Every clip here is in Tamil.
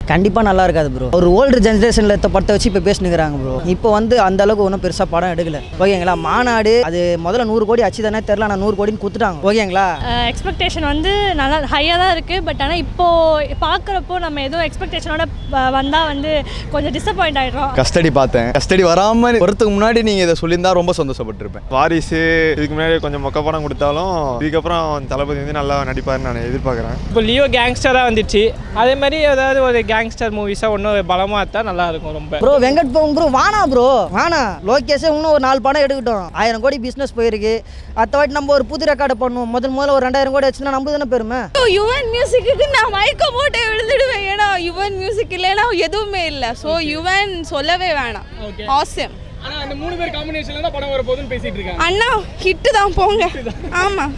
கண்டிப்பாக நல்லா இருக்காது ப்ரோ ஒரு ஓல்டு ஜென்ரேஷனில் இருக்க படத்தை வச்சு இப்போ பேசினுக்கிறாங்க ப்ரோ இப்போ வந்து அந்த அளவுக்கு ஒன்றும் பெருசாக படம் எடுக்கல ஓகேங்களா மாநாடு அது முதல்ல நூறு கோடி அச்சு தானே தெரில ஆனால் நூறு கோடின்னு கொடுத்துட்டாங்க ஓகேங்களா எக்ஸ்பெக்டேஷன் வந்து நல்லா ஹையாக தான் இருக்குது பட் ஆனால் இப்போது பார்க்குறப்போ நம்ம ஏதோ எக்ஸ்பெக்டேஷனோட வந்தால் வந்து கொஞ்சம் டிசப்பாயிண்ட் ஆகிடுறோம் கஸ்டடி பார்த்தேன் கஸ்டடி வராம வரதுக்கு முன்னாடி நீங்க இதை சொல்லியிருந்தா ரொம்ப சந்தோஷப்பட்டிருப்பேன் வாரிசு இதுக்கு முன்னாடி கொஞ்சம் மொக்க படம் கொடுத்தாலும் இதுக்கப்புறம் தளபதி வந்து நல்லா நடிப்பாருன்னு நான் எதிர்பார்க்குறேன் இப்போ லியோ கேங்ஸ்டராக வந்துச்சு அதே மாதிரி ஏதாவது ஒரு கேங்ஸ்டர் மூவிஸாக இன்னும் பலமாக இருந்தால் நல்லா இருக்கும் ரொம்ப ப்ரோ வெங்கட் பவன் ப்ரோ வானா ப்ரோ வானா லோகேஷே இன்னும் ஒரு நாலு படம் எடுக்கட்டும் ஆயிரம் கோடி பிஸ்னஸ் போயிருக்கு அடுத்த வாட்டி நம்ம ஒரு புது ரெக்கார்டு பண்ணுவோம் முதல் முதல்ல ஒரு ரெண்டாயிரம் கோடி வச்சுன்னா நம்ம தானே பெருமை யுவன் மியூசிக்கு நான் மயக்க போட்டு விழுந்துடுவேன் ஏன்னா யுவன் மியூசிக் இல்லைன்னா எதுவுமே இல்லை ஸோ யுவன் சொல்லவே வேணாம் ஆசம் ஆனா அந்த மூணு பேர் காம்பினேஷன்ல தான் படம் வரப்போகுதுன்னு பேசிட்டு இருக்காங்க அண்ணா ஹிட்டு தான் போங்க ஆமாம்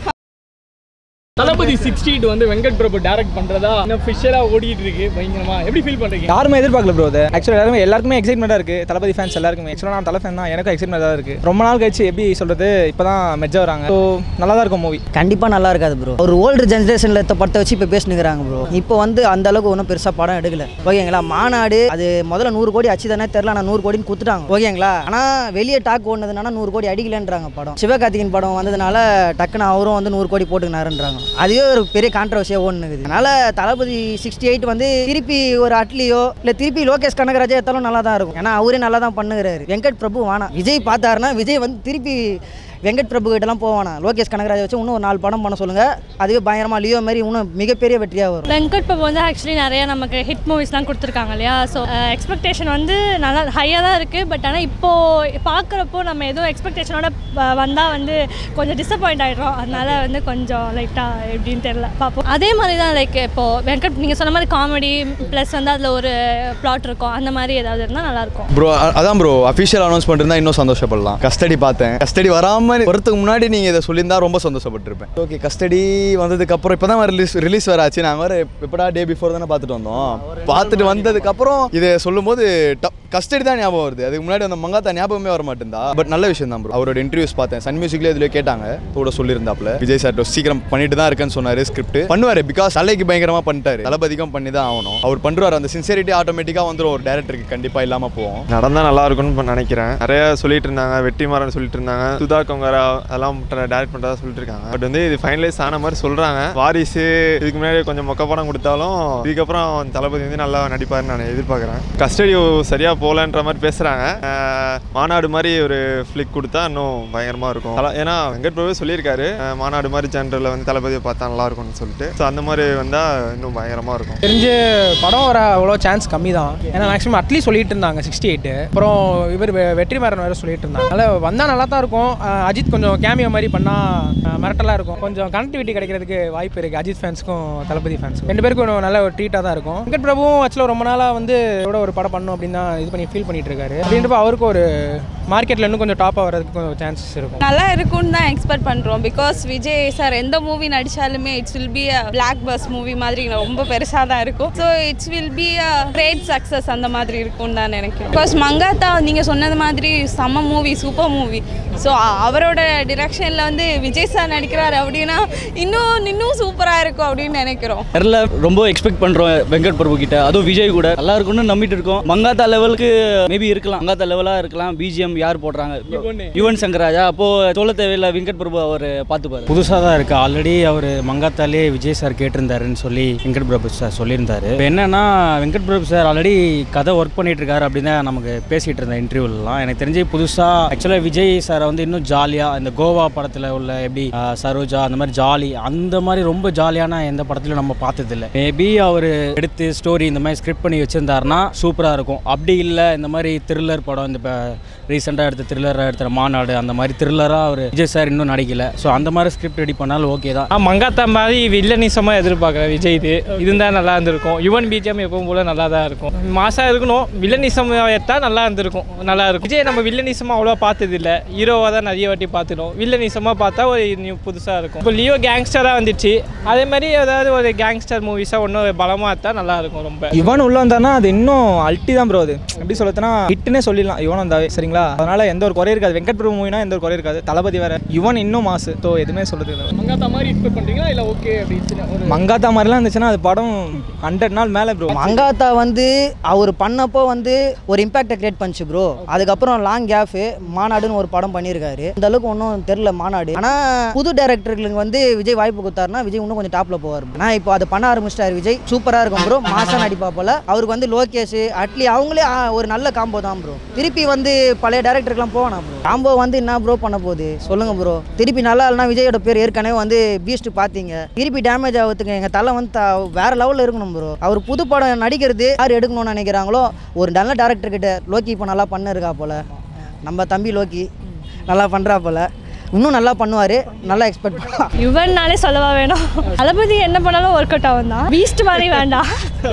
தளபதி சிக்ஸ்டி வந்து வெங்கட் பிரபு டைரக்ட் பண்றதா இன்னும் ஃபிஷரா ஓடிட்டு இருக்கு பயங்கரமா எப்படி ஃபீல் பண்றீங்க யாருமே எதிர்பார்க்கல ப்ரோ அது ஆக்சுவலாக எல்லாருமே எல்லாருக்குமே எக்ஸைட்மெண்ட்டாக இருக்குது தளபதி ஃபேன்ஸ் எல்லாருக்குமே ஆக்சுவலாக நான் தலை ஃபேன் தான் எனக்கும் எக்ஸைட்மெண்ட்டாக தான் இருக்குது ரொம்ப நாள் கழிச்சு எப்படி சொல்கிறது இப்போ தான் மெஜ் வராங்க ஸோ நல்லா தான் இருக்கும் மூவி கண்டிப்பாக நல்லா இருக்காது ப்ரோ ஒரு ஓல்டு ஜென்ரேஷனில் இருக்க படத்தை வச்சு இப்போ பேசினுக்கிறாங்க ப்ரோ இப்போ வந்து அந்த அளவுக்கு ஒன்றும் பெருசாக படம் எடுக்கல ஓகேங்களா மாநாடு அது முதல்ல நூறு கோடி அச்சு தானே தெரில ஆனால் நூறு கோடின்னு கொடுத்துட்டாங்க ஓகேங்களா ஆனால் வெளியே டாக் ஓடுனதுனால நூறு கோடி அடிக்கலன்றாங்க படம் சிவகார்த்திகேயன் படம் வந்ததுனால டக்குன்னு அவரும் வந்து நூறு கோடி போட்டுக்கினாருன்றாங்க அதுவே ஒரு பெரிய கான்ட்ரவர்சியாக ஓடுனுக்குது அதனால தளபதி சிக்ஸ்டி எயிட் வந்து திருப்பி ஒரு அட்லியோ இல்லை திருப்பி லோகேஷ் கனகராஜா எடுத்தாலும் நல்லா தான் இருக்கும் ஏன்னா அவரே நல்லா தான் பண்ணுகிறாரு வெங்கட் பிரபு வானா விஜய் பார்த்தாருன்னா விஜய் வந்து திருப்பி வெங்கட் பிரபு கிட்டலாம் போவானா லோகேஷ் கனகராஜ் வச்சு இன்னும் ஒரு நாலு படம் பண்ண சொல்லுங்க அதுவே பயங்கரமா லியோ மாதிரி இன்னும் மிகப்பெரிய வெற்றியாக வரும் வெங்கட் பிரபு வந்து ஆக்சுவலி நிறைய நமக்கு ஹிட் மூவிஸ்லாம் கொடுத்துருக்காங்க இல்லையா ஸோ எக்ஸ்பெக்டேஷன் வந்து நல்லா ஹையாக தான் இருக்குது பட் ஆனால் இப்போது பார்க்குறப்போ நம்ம ஏதோ எக்ஸ்பெக்டேஷனோட வந்தால் வந்து கொஞ்சம் டிசப்பாயிண்ட் ஆகிடுறோம் அதனால வந்து கொஞ்சம் லைட்டாக எப்படின்னு தெரில பார்ப்போம் அதே மாதிரி தான் லைக் இப்போது வெங்கட் நீங்கள் சொன்ன மாதிரி காமெடி ப்ளஸ் வந்து அதில் ஒரு பிளாட் இருக்கும் அந்த மாதிரி ஏதாவது இருந்தால் நல்லாயிருக்கும் ப்ரோ அதான் ப்ரோ அஃபிஷியல் அனௌன்ஸ் பண்ணிருந்தா இன்னும் சந்தோஷப்படலாம் கஸ்டடி பார்த்தேன் கஸ்டடி வராம வரதுக்கு முன்னாடி நீங்க இதை சொல்லியிருந்தா ரொம்ப சந்தோஷப்பட்டிருப்பேன் ஓகே கஸ்டடி வந்ததுக்கு அப்புறம் இப்போ தான் ரிலீஸ் ரிலீஸ் வேற ஆச்சு நாங்கள் வேற எப்படா டே பிஃபோர் தானே பார்த்துட்டு வந்தோம் பார்த்துட்டு வந்ததுக்கு அப்புறம் இதை சொல்லும்போது கஸ்டடி தான் ஞாபகம் வருது அதுக்கு முன்னாடி அந்த மங்காத்தா ஞாபகமே வர மாட்டேந்தா பட் நல்ல விஷயம் தான் ப்ரோ அவரோட இன்டர்வியூஸ் பார்த்தேன் சன் மியூசிக்ல இதுல கேட்டாங்க கூட சொல்லியிருந்தாப்ல விஜய் சார் சீக்கிரம் பண்ணிட்டு தான் இருக்கேன்னு சொன்னாரு ஸ்கிரிப்ட் பண்ணுவாரு பிகாஸ் தலைக்கு பயங்கரமா பண்ணிட்டாரு தளபதிக்கும் பண்ணி தான் ஆகணும் அவர் பண்றாரு அந்த சின்சியரிட்டி ஆட்டோமேட்டிக்கா வந்துடும் ஒரு டேரக்டருக்கு கண்டிப்பா இல்லாம போவோம் நடந்தா நல்லா இருக்கும்னு நினைக்கிறேன் நிறைய சொல்லிட்டு இருந்தாங்க வெற்றிமாறன் சொல்லிட்டு இருந்தாங்க சுதா கொங்கரா அதெல்லாம் டைரக்ட் பண்ணுறதா சொல்லிட்டு இருக்காங்க பட் வந்து இது ஃபைனலைஸ் ஆன மாதிரி சொல்றாங்க வாரிசு இதுக்கு முன்னாடி கொஞ்சம் மொக்க படம் கொடுத்தாலும் இதுக்கப்புறம் தளபதி வந்து நல்லா நடிப்பாருன்னு நான் எதிர்பார்க்குறேன் கஸ்டடி சரியா போகலன்ற மாதிரி பேசுறாங்க அஹ் மாநாடு மாதிரி ஒரு ஃபிளிக் கொடுத்தா இன்னும் பயங்கரமா இருக்கும் தல- ஏன்னா வெங்கட் பிரபு சொல்லியிருக்காரு அஹ் மாநாடு மாதிரி ஜென்ரலில் வந்து தளபதியை பார்த்தா நல்லா இருக்கும்னு சொல்லிட்டு ஸோ அந்த மாதிரி வந்தா இன்னும் பயங்கரமா இருக்கும் தெரிஞ்சு படம் வர அவ்வளோ சான்ஸ் கம்மி தான் ஏன்னா மேக்ஸிமம் அட்லி சொல்லிட்டு இருந்தாங்க சிக்ஸ்டி எயிட்டு அப்புறம் இவர் வெ- வெற்றிமாறன் வேறு சொல்லிட்டு இருந்தாங்க அதனால் வந்தால் நல்லா தான் இருக்கும் அஹ் அஜித் கொஞ்சம் கேமியோ மாதிரி பண்ணால் மிரட்டலாக இருக்கும் கொஞ்சம் கனெக்டிவிட்டி கிடைக்கிறதுக்கு வாய்ப்பு இருக்குது அஜித் ஃபேன்ஸ்க்கும் தளபதி ஃபேன்ஸ்க்கும் ரெண்டு பேருக்கும் ஒரு நல்ல ஒரு ட்ரீட்டாக தான் இருக்கும் வெங்கட் பிரபுவும் ஆக்சுவலாக ரொம்ப நாளாக வந்து இதோட ஒரு படம் பண்ணணும் அப்படின்னு தான் இது பண்ணி ஃபீல் பண்ணிட்டு இருக்காரு அப்படின்றப்ப அவருக்கு ஒரு மார்க்கெட்டில் இன்னும் கொஞ்சம் டாப்பாக வர்றதுக்கு கொஞ்சம் சான்சஸ் இருக்கும் நல்லா இருக்கும்னு தான் எக்ஸ்பெக்ட் பண்ணுறோம் பிகாஸ் விஜய் சார் எந்த மூவி நடித்தாலுமே it's will be a blockbuster movie மாதிரி ரொம்ப பெருசாக தான் இருக்கும் so it's will be a great success அந்த மாதிரி இருக்கும்னு தான் நினைக்கிறேன் பிகாஸ் மங்காத்தா நீங்கள் சொன்னது மாதிரி செம்ம மூவி சூப்பர் மூவி ஸோ அவரோட டிரெக்ஷனில் வந்து விஜய் சார் நடிக்கிறாரு அப்படின்னா இன்னும் இன்னும் சூப்பராக இருக்கும் அப்படின்னு நினைக்கிறோம் தெரில ரொம்ப எக்ஸ்பெக்ட் பண்றோம் வெங்கட் பிரபு கிட்ட அதுவும் விஜய் கூட நல்லா இருக்கும்னு நம்பிட்டு இருக்கோம் மங்காத்தா லெவலுக்கு மேபி இருக்கலாம் மங்காத்தா லெவலா இருக்கலாம் பிஜிஎம் யார் போடுறாங்க யுவன் சங்கராஜா அப்போ சொல்ல தேவையில்ல வெங்கட் பிரபு அவர் பார்த்துப்பாரு புதுசாக தான் இருக்குது ஆல்ரெடி அவர் மங்காத்தாலே விஜய் சார் கேட்டிருந்தாருன்னு சொல்லி வெங்கட் பிரபு சார் சொல்லியிருந்தாரு இப்போ என்னன்னா வெங்கட் பிரபு சார் ஆல்ரெடி கதை ஒர்க் பண்ணிட்டு இருக்காரு அப்படின்னு தான் நமக்கு பேசிகிட்டு இருந்த இன்டர்வியூலாம் எனக்கு தெரிஞ்சு புதுசாக ஆக்சுவலாக விஜய் சாரை வந்து இன்னும் ஜாலியாக இந்த கோவா படத்தில் உள்ள எப்படி ஆஹ், சரோஜா அந்த மாதிரி ஜாலி அந்த மாதிரி ரொம்ப ஜாலியான எந்த படத்துலையும் நம்ம பார்த்ததில்ல மேபி அவர் எடுத்து ஸ்டோரி இந்த மாதிரி ஸ்கிரிப்ட் பண்ணி வச்சிருந்தாருன்னா சூப்பராக இருக்கும் அப்படி இல்லை இந்த மாதிரி த்ரில்லர் படம் இந்த இப்போ ரீசெண்டாக எடுத்த த்ரில்லராக எடுத்த மாநாடு அந்த மாதிரி த்ரில்லராக அவர் விஜய் சார் இன்னும் நடிக்கல ஸோ அந்த மாதிரி ஸ்கிரிப்ட் ரெடி பண்ணாலும் ஓகே தான் ஆ மங்காத்தா மாதிரி வில்லனிசமாக எதிர்பார்க்குறேன் விஜய் இது இருந்தால் நல்லா இருந்திருக்கும் யுவன் பிஜிஎம் எப்பவும் போல நல்லா தான் இருக்கும் மாசாக இருக்கணும் வில்லனிசம் எடுத்தால் நல்லா இருந்திருக்கும் நல்லா இருக்கும் விஜய் நம்ம வில்லனிசமாக அவ்வளோவா பார்த்ததில்ல ஹீரோவாக தான் நிறைய வாட்டி பார்த்துட்டோம் வில்லனிசமாக பார்த்தா ஒரு நியூ புதுசாக இருக்கும் இப்போ லியோ கேங்ஸ்டராக வந்துச்சு அதே மாதிரி ஏதாவது ஒரு கேங்ஸ்டர் மூவிஸாக ஒன்றும் பலமாக இருந்தால் நல்லா இருக்கும் ரொம்ப இவன் உள்ள வந்தானா அது இன்னும் அல்ட்டி தான் ப்ரோ அது எப்படி சொல்லத்துனா ஹிட்னே சொல்லிடலாம் யுவன் வந்தாவே சரிங்களா அதனால எந்த ஒரு குறை இருக்காது வெங்கட் பிரபு மூவினா எந்த ஒரு குறை இருக்காது தளபதி வேற யுவன் இன்னும் மாசு ஸோ எதுவுமே சொல்றது இல்லை மங்காத்தா மாதிரி எக்ஸ்பெக்ட் பண்றீங்களா இல்ல ஓகே அப்படின்னு ஒரு மங்காத்தா மாதிரிலாம் இருந்துச்சுன்னா அது படம் ஹண்ட்ரட் நாள் மேலே ப்ரோ மங்காத்தா வந்து அவர் பண்ணப்போ வந்து ஒரு இம்பாக்டை கிரியேட் பண்ணுச்சு ப்ரோ அதுக்கப்புறம் லாங் கேஃப் மாநாடுன்னு ஒரு படம் பண்ணியிருக்காரு இந்த அளவுக்கு ஒன்றும் தெரில மாநாடு ஆனால் புது டேரக்டர்களுக்கு வந்து விஜய் வாய்ப்பு கொடுத்தாருன்னா விஜய் இன்னும் கொஞ்சம் டாப்பில் போவார் ஆனால் இப்போ அதை பண்ண ஆரம்பிச்சிட்டாரு விஜய் சூப்பராக இருக்கும் ப்ரோ மாசா நடிப்பா போல அவருக்கு வந்து லோகேஷ் அட்லி அவங்களே ஆ, ஒரு நல்ல காம்போ தான் ப்ரோ திருப்பி வந்து பழைய டேரக்டருக்குலாம் போவானா ப்ரோ காம்போ வந்து என்ன ப்ரோ பண்ண போகுது சொல்லுங்க ப்ரோ திருப்பி நல்லா இல்லைனா விஜயோட பேர் ஏற்கனவே வந்து பீஸ்ட் பார்த்தீங்க திருப்பி டேமேஜ் ஆகுறதுக்கு எங்கள் தலை வந்து த- வேற லெவலில் இருக்கணும் ப்ரோ அவர் புது படம் நடிக்கிறது யார் எடுக்கணும்னு நினைக்கிறாங்களோ ஒரு நல்ல டேரக்டர் கிட்ட லோக்கி இப்போ நல்லா பண்ணிருக்கா போல நம்ம தம்பி லோக்கி நல்லா பண்ணுறா போல இன்னும் நல்லா பண்ணுவார் நல்லா எக்ஸ்பெக்ட் பண்ணலாம் யுவன்னாலே சொல்லவா வேணும் தளபதி என்ன பண்ணாலும் ஒர்க் அவுட் ஆகும் தான் பீஸ்ட் மாதிரி வேண்டாம்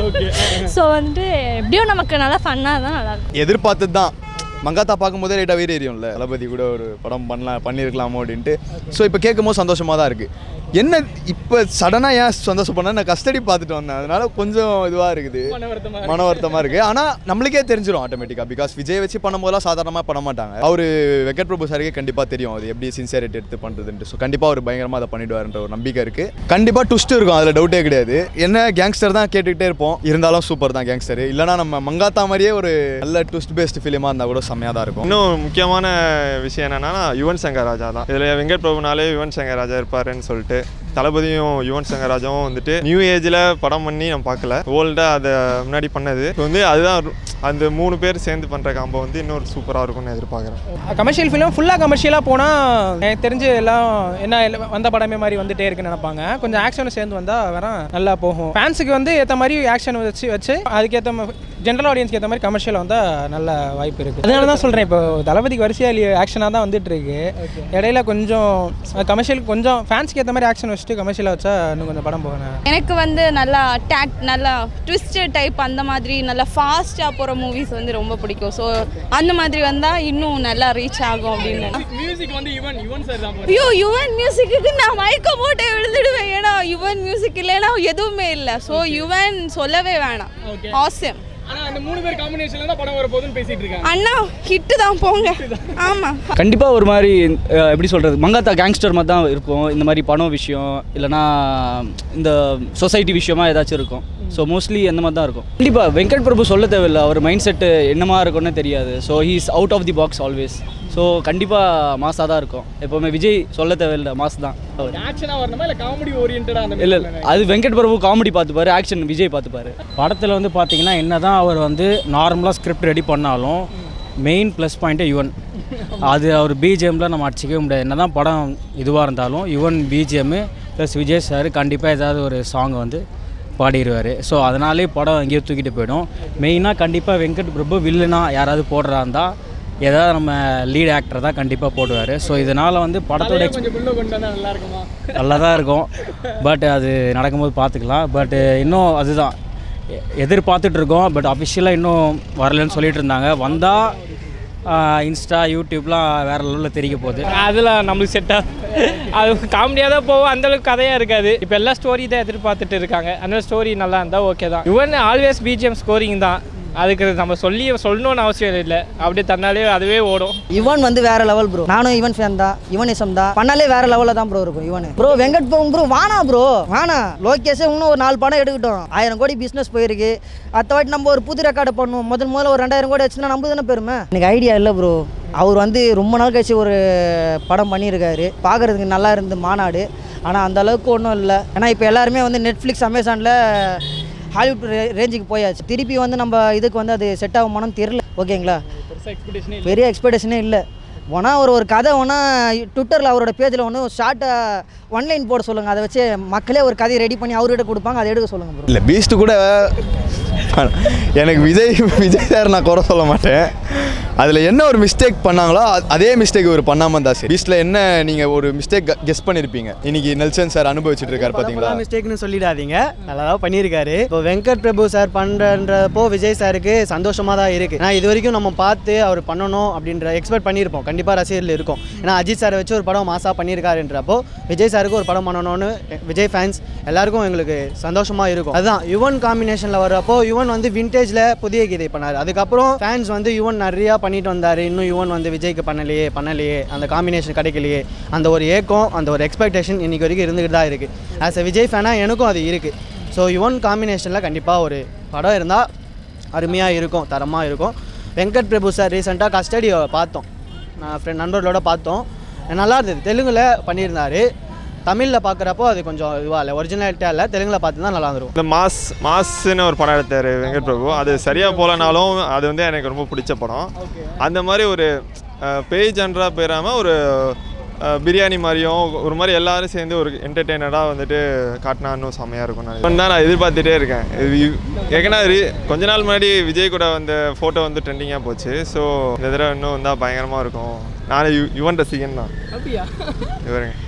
ஸோ வந்துட்டு எப்படியும் நமக்கு நல்லா ஃபன்னாக தான் நல்லா இருக்கும் எதிர்பார்த்தது தான் மங்காத்தா பார்க்கும்போதே லைட்டாக வீர எரியும்ல தளபதி கூட ஒரு படம் பண்ணலாம் பண்ணியிருக்கலாமோ அப்படின்ட்டு ஸோ இப்போ கேட்கும்போது சந்தோஷமாக தான் இருக்குது என்ன இப்போ சடனாக ஏன் சந்தோஷப்பட நான் கஸ்டடி பார்த்துட்டு வந்தேன் அதனால கொஞ்சம் இதுவாக இருக்குது மன வருத்தமாக இருக்குது ஆனால் நம்மளுக்கே தெரிஞ்சிடும் ஆட்டோமேட்டிக்காக பிகாஸ் விஜய் வச்சு பண்ணும்போதெல்லாம் சாதாரணமாக பண்ண மாட்டாங்க அவர் வெங்கட் பிரபு சாருக்கே கண்டிப்பாக தெரியும் அது எப்படி சின்சியரிட்டி எடுத்து பண்ணுறதுன்ட்டு ஸோ கண்டிப்பாக அவர் பயங்கரமாக அதை பண்ணிடுவாருன்ற ஒரு நம்பிக்கை இருக்குது கண்டிப்பாக ட்விஸ்ட் இருக்கும் அதில் டவுட்டே கிடையாது என்ன கேங்ஸ்டர் தான் கேட்டுக்கிட்டே இருப்போம் இருந்தாலும் சூப்பர் தான் கேங்ஸ்டர் இல்லைனா நம்ம மங்காத்தா மாதிரியே ஒரு நல்ல ட்விஸ்ட் பேஸ்ட் ஃபிலிமாக இருந்தால் கூட செம்மையாக தான் இருக்கும் இன்னும் முக்கியமான விஷயம் என்னன்னா யுவன் சங்கர் ராஜா தான் இதில் வெங்கட் பிரபுனாலே யுவன் சங்கர் ராஜா இருப்பாருன்னு சொல்லிட்டு தளபதியும் யுவன் சங்கர் ராஜாவும் வந்துட்டு நியூ ஏஜில் படம் பண்ணி நான் பார்க்கல ஓல்டாக அதை முன்னாடி பண்ணது இப்போ வந்து அதுதான் ஒரு- அந்த மூணு பேர் சேர்ந்து பண்ணுற காம்போ வந்து இன்னொரு சூப்பராக இருக்கும்னு எதிர்பார்க்குறேன் கமர்ஷியல் ஃபிலிம் ஃபுல்லாக கமர்ஷியலாக போனால் எனக்கு தெரிஞ்சு எல்லாம் என்ன எல்லாம் வந்த படமே மாதிரி வந்துட்டே இருக்குன்னு நினைப்பாங்க கொஞ்சம் ஆக்ஷனும் சேர்ந்து வந்தால் வேற நல்லா போகும் ஃபேன்ஸுக்கு வந்து ஏற்ற மாதிரி ஆக்ஷன் வச்சு வச்சு அதுக்கேற்ற ஜென்ரல் ஆடியன்ஸ்க்கு ஏற்ற மாதிரி கமர்ஷியல் வந்தால் நல்ல வாய்ப்பு இருக்குது அதனால தான் சொல்கிறேன் இப்போ தளபதிக்கு வரிசையாக ஆக்ஷனாக தான் வந்துட்டு இருக்கு இடையில கொஞ்சம் கமர்ஷியல் கொஞ்சம் ஃபேன்ஸ்க்கு ஏற்ற மாதிரி ஆக்ஷன் வச்சுட்டு கமர்ஷியலாக வச்சா இன்னும் கொஞ்சம் படம் போகணும் எனக்கு வந்து நல்லா டேக் நல்லா ட்விஸ்டட் டைப் அந்த மாதிரி நல்லா ஃபாஸ்ட்டாக போகிற மூவிஸ் வந்து ரொம்ப பிடிக்கும் ஸோ அந்த மாதிரி வந்தால் இன்னும் நல்லா ரீச் ஆகும் அப்படின்னு மியூசிக் வந்து யுவன் யுவன் சார் தான் ஐயோ யுவன் மியூசிக்கு நான் மயக்க போட்டு விழுந்துடுவேன் ஏன்னா யுவன் மியூசிக் இல்லைன்னா எதுவுமே இல்லை ஸோ யுவன் சொல்லவே வேணாம் ஆசம் ஆனா அந்த மூணு பேர் காம்பினேஷன்ல தான் படம் வர போகுதுன்னு பேசிட்டு இருக்காங்க அண்ணா ஹிட்டு தான் போங்க ஆமாம் கண்டிப்பாக ஒரு மாதிரி அஹ், எப்படி சொல்கிறது மங்காத்தா கேங்ஸ்டர் மாதிரி தான் இருக்கும் இந்த மாதிரி பணம் விஷயம் இல்லைனா இந்த சொசைட்டி விஷயமா ஏதாச்சும் இருக்கும் ஸோ மோஸ்ட்லி அந்த மாதிரி தான் இருக்கும் கண்டிப்பாக வெங்கட் பிரபு சொல்ல தேவையில்லை அவர் மைண்ட் செட்டு என்னமா இருக்கும்னு தெரியாது so he's out of the box always so கண்டிப்பாக மாசாக தான் இருக்கும் எப்போவுமே விஜய் சொல்ல தேவையில்லை மாஸ் தான் அவர் ஆக்ஷனா வரணுமா இல்ல காமெடி ஓரியன்டா அந்த இல்லை அது வெங்கட் பிரபு காமெடி பார்த்துப்பாரு ஆக்ஷன் விஜய் பார்த்துப்பாரு படத்தில் வந்து பார்த்தீங்கன்னா என்ன தான் அவர் வந்து நார்மலாக ஸ்கிரிப்ட் ரெடி பண்ணாலும் மெயின் ப்ளஸ் பாயிண்ட்டே யுவன் அது அவர் பிஜிஎம்மில் நம்ம அடிச்சிக்கவே முடியாது என்ன தான் படம் இதுவாக இருந்தாலும் Yuvan BGM plus Vijay sir கண்டிப்பாக ஏதாவது ஒரு சாங் வந்து பாடிடுவார் ஸோ அதனாலே படம் எங்கேயோ தூக்கிட்டு போயிடும் மெயினாக கண்டிப்பாக வெங்கட் பிரபு வில்லனா யாராவது போடுறா இருந்தால் ஏதாவது நம்ம லீட் ஆக்டர் தான் கண்டிப்பாக போடுவார் ஸோ இதனால் வந்து படத்தோட கொஞ்சம் உள்ள கொண்டு வந்தா நல்லா இருக்குமா நல்லா தான் இருக்கும் பட் அது நடக்கும்போது பார்த்துக்கலாம் பட் இன்னும் அதுதான் எ- எதிர்பார்த்துட்டு இருக்கோம் பட் அஃபிஷியலாக இன்னும் வரலன்னு சொல்லிட்டு இருந்தாங்க வந்தால் இன்ஸ்டா யூடியூப்லாம் வேறு லெவலில் தெரிய போகுது அதெல்லாம் நம்மளுக்கு செட் அது காமெடியாக தான் போகும் அந்தளவுக்கு கதையாக இருக்காது இப்போ எல்லா ஸ்டோரி தான் எதிர்பார்த்துட்டு இருக்காங்க அந்த ஸ்டோரி நல்லா இருந்தால் ஓகே தான் யுவன் ஆல்வேஸ் பிஜிஎம் ஸ்கோரிங் தான் அதுக்கு நம்ம சொல்லி சொல்லணும்னு அவசியம் இல்லை அப்படியே தன்னாலே அதுவே ஓடும் யுவன் வந்து வேற லெவல் ப்ரோ நானும் யுவன் ஃபேன் தான் யுவனிசம் தான் பண்ணாலே வேற லெவலில் தான் ப்ரோ இருக்கும் Yuvan bro Venkat bro bro வானா ப்ரோ வானா லோகேஷே இன்னும் ஒரு நாலு படம் எடுக்கட்டும் ஆயிரம் கோடி பிஸ்னஸ் போயிருக்கு அடுத்த வாட்டி நம்ம ஒரு புது ரெக்கார்டு பண்ணுவோம் முதல் முதல்ல ஒரு ரெண்டாயிரம் கோடி வச்சுன்னா நம்ம தானே பெருமை எனக்கு ஐடியா இல்லை ப்ரோ அவர் வந்து ரொம்ப நாள் கழிச்சு ஒரு படம் பண்ணியிருக்காரு பார்க்குறதுக்கு நல்லா இருந்து மாநாடு ஆனால் அந்த அளவுக்கு ஒன்றும் இல்லை ஏன்னா இப்போ எல்லாருமே வந்து நெட்ஃப்ளிக்ஸ் அமேசானில் ஹாலிவுட் ரே- ரேஞ்சுக்கு போயாச்சு திருப்பி வந்து நம்ம இதுக்கு வந்து அது செட் ஆகுமானு தெரியல ஓகேங்களா பெரிய எக்ஸ்பெக்டேஷனே இல்லை ஒன்றா ஒரு ஒரு கதை ஒன்றா ட்விட்டரில் அவரோட பேஜில் ஒன்று ஷார்ட்டாக ஒன்லைன் போட சொல்லுங்கள் அதை வச்சு மக்களே ஒரு கதையை ரெடி பண்ணி அவர்கிட்ட கொடுப்பாங்க அதை எடுக்க சொல்லுங்கள் ப்ரோ இல்லை பீஸ்ட் கூட எனக்கு விஜய் விஜய் சார் நான் குறை சொல்ல மாட்டேன் அதில் என்ன ஒரு மிஸ்டேக் பண்ணாங்களோ அ- அதே மிஸ்டேக் இவர் பண்ணாமல் இருந்தா சரி பீஸ்டில் என்ன நீங்கள் ஒரு மிஸ்டேக் கெஸ் பண்ணியிருப்பீங்க இன்னைக்கு நெல்சன் சார் அனுபவிச்சுட்டு இருக்காரு பார்த்தீங்களா மிஸ்டேக்னு சொல்லிடாதீங்க நல்லா தான் பண்ணியிருக்காரு இப்போ வெங்கட் பிரபு சார் பண்ணுறன்றப்போ விஜய் சாருக்கு சந்தோஷமாக தான் இருக்குது ஏன்னா இது வரைக்கும் நம்ம பார்த்து அவர் பண்ணணும் அப்படின்ற எக்ஸ்பெக்ட் பண்ணியிருப்போம் கண்டிப்பாக ரசிகர்கள் இருக்கும் ஏன்னா அஜித் சாரை வச்சு ஒரு படம் மாசாக பண்ணியிருக்காருன்றப்போ விஜய் சாருக்கு ஒரு படம் பண்ணணும்னு விஜய் ஃபேன்ஸ் எல்லாருக்கும் எங்களுக்கு சந்தோஷமாக இருக்கும் அதுதான் யுவன் காம்பினேஷனில் வர்றப்போ யுவன் வந்து விண்டேஜில் புதிய கீதை பண்ணார் அதுக்கப்புறம் ஃபேன்ஸ் வந்து யுவன் நிறையா பண்ணிட்டு வந்தார் இன்னும் யுவன் வந்து விஜய்க்கு பண்ணலையே பண்ணலையே அந்த காம்பினேஷன் கிடைக்கலையே அந்த ஒரு ஏக்கம் அந்த ஒரு எக்ஸ்பெக்டேஷன் இன்னைக்கு வரைக்கும் இருந்துகிட்டு தான் இருக்குது ஆஸ் எ விஜய் ஃபேனாக எனக்கும் அது இருக்குது ஸோ யுவன் காம்பினேஷனில் கண்டிப்பாக ஒரு படம் இருந்தால் அருமையாக இருக்கும் தரமாக இருக்கும் வெங்கட் பிரபு சார் ரீசெண்டாக கஸ்டடி பார்த்தோம் நான் ஃப்ரெண்ட் நண்பர்களோட பார்த்தோம் நல்லா இருந்தது தெலுங்கில் பண்ணியிருந்தாரு தமிழில் பார்க்குறப்போ அது கொஞ்சம் இதுவாக இல்லை ஒரிஜினாலிட்டியாக இல்லை தெலுங்கில் பார்த்து தான் நல்லா இருந்திருக்கும் இந்த மாஸ் மாஸ்ன்னு ஒரு படம் எடுத்தார் வெங்கட் பிரபு அது சரியாக போகலனாலும் அது வந்து எனக்கு ரொம்ப பிடிச்ச படம் அந்த மாதிரி ஒரு பேய் ஜன்ரா போயிடாமல் ஒரு அஹ், பிரியாணி மாதிரியும் ஒரு மாதிரி எல்லாரும் சேர்ந்து ஒரு என்டர்டெய்னராக வந்துட்டு காட்டினா இன்னும் செம்மையாக இருக்கும் நான் தான் நான் எதிர்பார்த்துட்டே இருக்கேன் இது இவ்- ஏற்கனவே re- கொஞ்ச நாள் முன்னாடி விஜய் கூட வந்த ஃபோட்டோ வந்து ட்ரெண்டிங்காக போச்சு ஸோ இந்த தடவை இன்னும் வந்தால் பயங்கரமாக இருக்கும் நான் யு- யுவன் ரசிகன் தான் அப்படியா இவருங்க